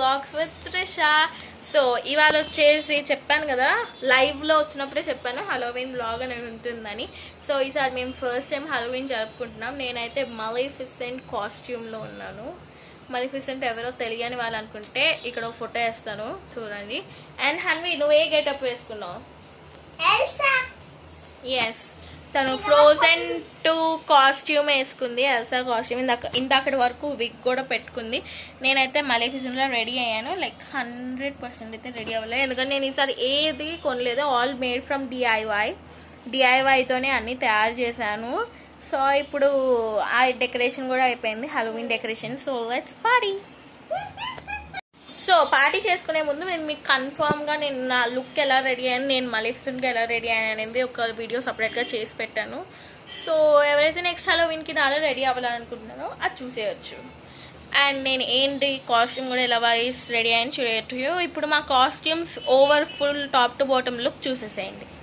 vlogs with Trisha so ఇవాళ వచ్చేసి చెప్పాను కదా లైవ్ లో వచ్చినప్పుడే చెప్పాను హలోవిన్ వ్లాగ్ అనేది ఉంటుందని సో ఈసారి మేము ఫస్ట్ టైం హలోవిన్ జరుపుకుంటున్నాం నేనైతే మలీఫిసెంట్ కాస్ట్యూమ్ లో ఉన్నాను మలీఫిసెంట్ ఎవరో తెలియని వాళ్ళు అనుకుంటే ఇక్కడ ఒక ఫోటో వేస్తాను చూడండి అండ్ హన్వి నువ్వు ఏ గెటప్ వేసుకున్నావు ఎస్ తను ఫ్రోజన్ టూ కాస్ట్యూమ్ వేసుకుంది ఎల్సా కాస్ట్యూమ్ ఇందాక ఇందాకటి వరకు విగ్ కూడా పెట్టుకుంది నేనైతే మలేఫిజన్లో రెడీ అయ్యాను లైక్ హండ్రెడ్ పర్సెంట్ అయితే రెడీ అవ్వలేదు ఎందుకంటే నేను ఈసారి ఏది కొనలేదు ఆల్ మేడ్ ఫ్రమ్ డిఐవై డిఐవైతోనే అన్ని తయారు చేశాను సో ఇప్పుడు ఆ డెకరేషన్ కూడా అయిపోయింది Halloween decoration so let's party so party చేసుకునే ముందు నేను మీకు కన్ఫామ్ గా నేను నా లుక్ ఎలా రెడీ అయ్యాను నేను మలిఫిసెంట్ గా ఎలా రెడీ అయ్యాను అనేది ఒక వీడియో సపరేట్ గా చేసి పెట్టాను సో ఎవరైతే నెక్స్ట్ హలో విన్కి నాలో రెడీ అవ్వాలనుకుంటున్నారో అది చూసేయచ్చు అండ్ నేను ఏంటి కాస్ట్యూమ్ కూడా ఎలా వైస్ రెడీ అయ్యాను చూడవచ్చు ఇప్పుడు మా costumes over full top to bottom look చూసేసేయండి